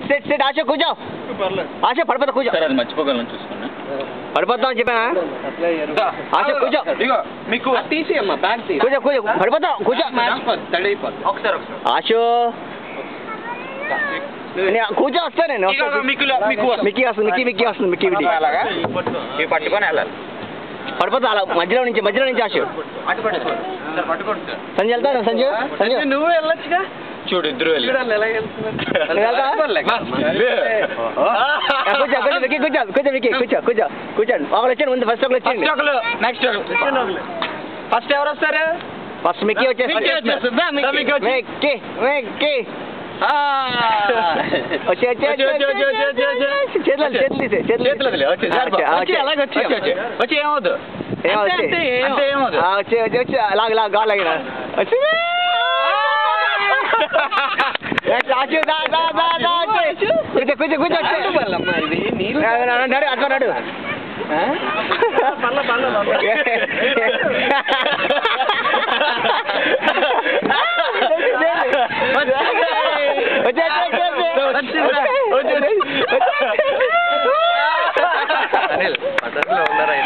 Set set ఆశ కూర్చో ఆశ పడిపోతా కూర్చో సరే అది మర్చిపోగలను చూసుకున్నా పడిపోతాం అని చెప్పానా ఆశ కూర్చో ఇగో మీకు తీసేయమ్మా బ్యాగ్ తీసి కూర్చో కూర్చో పడిపోతాం కూర్చో తడైపోతుంది ఒకసారి ఒకసారి ఆశు నే- కూర్చో వస్తా నేను ఇగో, ఇగో, మీకు లే- మీకు వస్తుంది. మిక్కీ వస్తుంది మిక్కీ మిక్కీ వస్తుంది మిక్కీ మిక్కీ అలాగా ఇవి పట్టుకొని వెళ్ళాలి పడిపోతా అలా మధ్యలో నుంచి మధ్యలో నుంచి ఆశ అటు పట్టుకోండి సార్ పట్టుకోండి సార్ సంజయ్ వెళ్తాను సంజయ్ సంజయ్ నువ్వు వెళ్ళొచ్చుగా చూడు ఇద్దరు వెళ్ళి చూడాలి ఎలా వెళ్తున్నారు నువ్వు వెళ్తావా? ఆ, కూర్చో కూర్చో మిక్కీ కూర్చో కూర్చో మిక్కీ కూర్చో కూర్చో కూర్చోండి ఒకరు వచ్చాను ముందు ఫస్ట్ ఒకరు వచ్చేయండి నెక్స్ట్ ఫస్ట్ ఎవరు వస్తారు ఫస్ట్ మిక్కీ వచ్చేసి మిక్కీ వచ్చేస్తుంది. దా, మిక్కీ. మిక్కీ మిక్కీ మిక్కీ వచ్చే వచ్చే వచ్చి, వచ్చి, వచ్చి, వచ్చి, వచ్చి, వచ్చి. చేతులు చేతులు తీసే చేతులు చేతులు వదిలే, వచ్చి, ఆ, సరిపో. వచ్చే, ఆ, వచ్చి, వచ్చే. అలాగే వచ్చి, వచ్చి, వచ్చి ఏమవుద్దు ఏం అంతే, వచ్చే? అంతే, ఏం- అంతే ఏమవుద్దు ఆ, వచ్చే వచ్చే వచ్చే లాగ లాగ గాలి లాగిన వచ్చి నెక్స్ట్ ఆచు, దా, దా, దా, దా, వచ్చే. కూర్చో కూర్చో కూర్చో వచ్చే. నీళ్ళు నా- నా- నా- నడు అట్లా నడు పర్లే, పర్లే, పర్లే. వచ్చే, వచ్చే, వచ్చే, వచ్చే. అనిల్, పద్ధతిలో ఉన్నారా